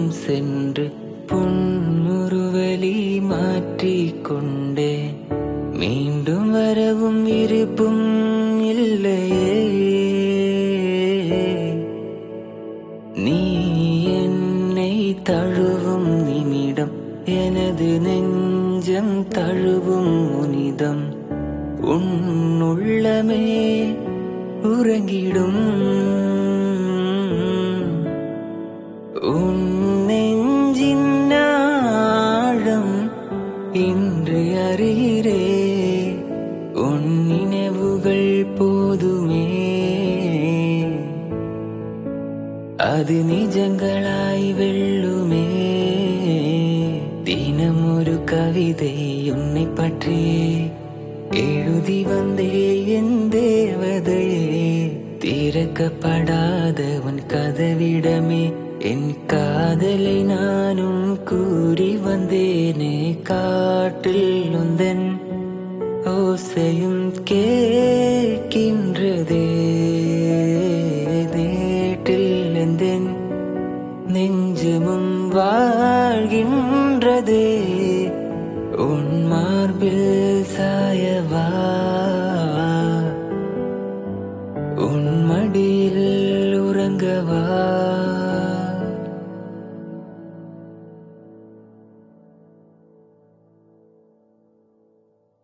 சென்று புன்முறுவலி மாற்றிக்கொண்டே மீண்டும் வரவும் விருப்பும் இல்லையே நீ என்னை தழுவும் நிமிடம் எனது நெஞ்சம் தழுவும் முனிதம் உன் உள்ளமே உறங்கிடும் உன் நெஞ்சின் ஆழம் இன்று அறிகிறே உன் நினைவுகள் போதுமே அது நிஜங்களாய் வெல்லுமே தினம் ஒரு கவிதை உன்னை பற்றி எழுதி வந்தே என் தேவதையே திறக்கப்படாத உன் கதவிடமே என் காதலை நானும் கூறி வந்தேனே காட்டில் உந்தன் ஓசையும் கேட்கின்றதே நேற்றில் எந்தன் நெஞ்சமும் வாழ்கின்றதே உன் மார்பில் சாயவா உன் மடியில் உறங்கவா